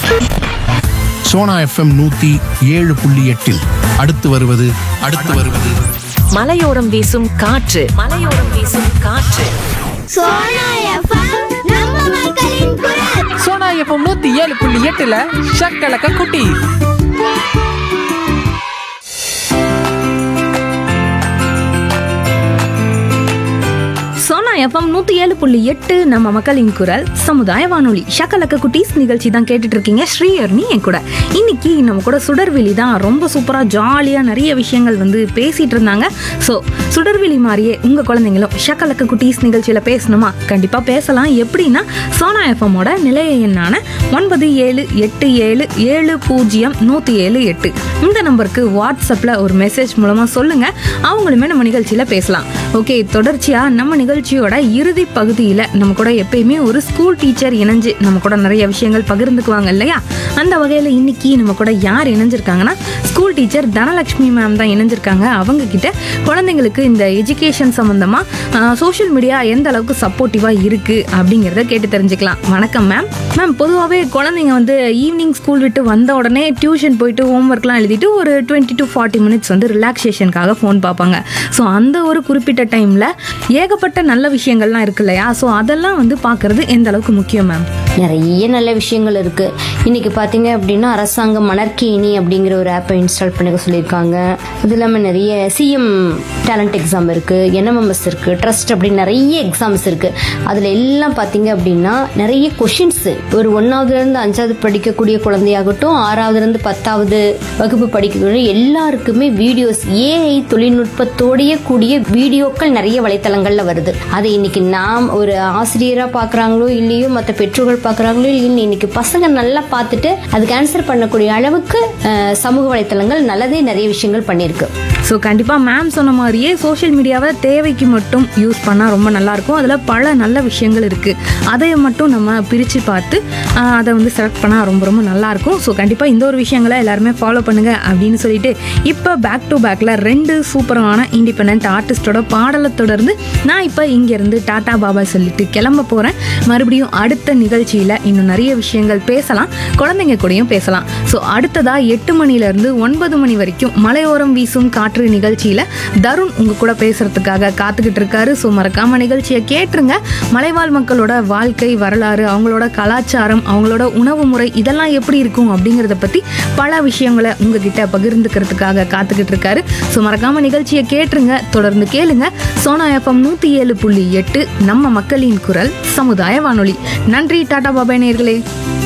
Sona FM நூத்தி ஏழு புள்ளி எட்டில் அடுத்து வருவது அடுத்து வருவது மலையோரம் வீசும் காற்று மலையோரம் வீசும் காற்று சோனா எஃப்எம் நம்ம மக்களின் குரல் சோனா எஃப்எம் நூத்தி ஏழு புள்ளி எட்டுல ஷக்கலக்க குட்டி சோனா எஃப்எம் நூத்தி ஏழு புள்ளி எட்டு நம்ம மக்களின் குரல் சமுதாய வானொலி ஷக்கலக்க குட்டீஸ் நிகழ்ச்சி தான் கேட்டுட்டு இருக்கீங்க ஸ்ரீயர்னி என் கூட இன்னைக்கு நம்ம கூட சுடர்வெளி தான் ரொம்ப சூப்பரா ஜாலியா நிறைய விஷயங்கள் வந்து பேசிட்டு இருந்தாங்க ஸோ சுடர்வெளி மாதிரியே உங்க குழந்தைங்களும் ஷக்கலக்க குட்டீஸ் நிகழ்ச்சியில பேசணுமா கண்டிப்பா பேசலாம் எப்படின்னா சோனா எஃப்எம்மோட நிலைய எண்ணான ஒன்பது ஏழு எட்டு ஏழு ஏழு பூஜ்ஜியம் நூத்தி ஏழு எட்டு இந்த நம்பருக்கு வாட்ஸ்அப்ல ஒரு மெசேஜ் மூலமா சொல்லுங்க அவங்களுமே நம்ம நிகழ்ச்சியில பேசலாம் ஓகே தொடர்ச்சியா நம்ம நிகழ்ச்சியோட இறுதி பகுதியில நம்ம கூட எப்பயுமே ஒரு ஸ்கூல் டீச்சர் இணைஞ்சு நம்ம கூட நிறைய விஷயங்கள் பகிர்ந்துக்குவாங்க இல்லையா அந்த வகையில இன்னைக்கு நம்ம கூட யார் இணைஞ்சிருக்காங்கன்னா ஸ்கூல் டீச்சர் தனலட்சுமி மேம் தான் இணைஞ்சிருக்காங்க அவங்க கிட்ட குழந்தைங்களுக்கு இந்த எஜுகேஷன் சம்பந்தமா சோஷியல் மீடியா எந்த அளவுக்கு சப்போர்ட்டிவா இருக்கு அப்படிங்கிறத கேட்டு தெரிஞ்சுக்கலாம் வணக்கம் மேம் மேம் பொதுவாகவே குழந்தைங்க வந்து ஈவினிங் ஸ்கூல் விட்டு வந்த உடனே டியூஷன் போயிட்டு ஹோம்ஒர்க்லாம் எழுதிட்டு ஒரு டுவெண்ட்டி டு ஃபார்ட்டி மினிட்ஸ் வந்து ரிலாக்ஸேஷனுக்காக ஃபோன் பார்ப்பாங்க ஸோ அந்த ஒரு குறிப்பிட்ட டைமில் ஏகப்பட்ட நல்ல விஷயங்கள்லாம் இருக்கு இல்லையா ஸோ அதெல்லாம் வந்து பார்க்கறது எந்த அளவுக்கு முக்கியம் மேம் நிறைய நல்ல விஷயங்கள் இருக்கு இன்னைக்கு பாத்தீங்க அப்படின்னா அரசாங்கம் மணற்கேணி அப்படிங்கிற ஒரு ஆப்பை இன்ஸ்டால் பண்ணிக்க சொல்லியிருக்காங்க அது இல்லாமல் நிறைய சிஎம் டேலண்ட் எக்ஸாம் இருக்கு என்எம்எம்எஸ் இருக்கு ட்ரஸ்ட் அப்படின்னு நிறைய எக்ஸாம்ஸ் இருக்கு அதுல எல்லாம் பாத்தீங்க அப்படின்னா நிறைய கொஷின்ஸ் ஒரு ஒன்னாவதுல இருந்து அஞ்சாவது படிக்கக்கூடிய குழந்தையாகட்டும் ஆறாவதுல இருந்து பத்தாவது வகுப்பு படிக்கக்கூடிய எல்லாருக்குமே வீடியோஸ் ஏஐ தொழில்நுட்பத்தோடைய கூடிய வீடியோக்கள் நிறைய வலைத்தளங்கள்ல வருது அதை இன்னைக்கு நாம் ஒரு ஆசிரியரா பாக்குறாங்களோ இல்லையோ மற்ற பெற்றோர்கள் பாக்குறாங்களோ இல்லையோ இன்னைக்கு பசங்க நல்லா பார்த்துட்டு அதுக்கு ஆன்சர் பண்ணக்கூடிய அளவுக்கு அஹ், சமூக வலைத்தளங்கள் நல்லதே நிறைய விஷயங்கள் பண்ணியிருக்கு ஸோ கண்டிப்பாக மேம் சொன்ன மாதிரியே சோஷியல் மீடியாவை தேவைக்கு மட்டும் யூஸ் பண்ணால் ரொம்ப நல்லாயிருக்கும் அதில் பல நல்ல விஷயங்கள் இருக்குது அதை மட்டும் நம்ம பிரித்து பார்த்து ஆஹ், அதை வந்து செலக்ட் பண்ணால் ரொம்ப ரொம்ப நல்லாயிருக்கும் ஸோ கண்டிப்பாக இந்த ஒரு விஷயங்களை எல்லாருமே ஃபாலோ பண்ணுங்க அப்படின்னு சொல்லிட்டு இப்போ பேக் டு பேக்கில் ரெண்டு சூப்பரான இண்டிபெண்ட் ஆர்டிஸ்டோட பாடலை தொடர்ந்து நான் இப்போ இங்கேருந்து டாடா பாபா சொல்லிட்டு கிளம்ப போகிறேன் மறுபடியும் அடுத்த நிகழ்ச்சியில் இன்னும் நிறைய விஷயங்கள் பேசலாம் குழந்தைங்க கூடயும் பேசலாம் ஸோ அடுத்ததாக எட்டு மணிலேருந்து ஒன்பது மணி வரைக்கும் மலையோரம் வீசும் காற்று நிகழ்ச்சியில் தருண் உங்கள் கூட பேசுறதுக்காக காத்துக்கிட்டு இருக்காரு ஸோ மறக்காம நிகழ்ச்சியை கேட்டுருங்க மலைவாழ் மக்களோட வாழ்க்கை வரலாறு அவங்களோட கலாச்சாரம் அவங்களோட உணவு முறை இதெல்லாம் எப்படி இருக்கும் அப்படிங்கிறத பற்றி பல விஷயங்களை உங்ககிட்ட பகிர்ந்துக்கிறதுக்காக காத்துக்கிட்டு இருக்காரு ஸோ மறக்காம நிகழ்ச்சியை கேட்டுருங்க தொடர்ந்து கேளுங்க சோனா எஃப்எம் நூற்றி ஏழு புள்ளி எட்டு நம்ம மக்களின் குரல் சமுதாய வானொலி நன்றி டாடா பாபாய் நேர்களே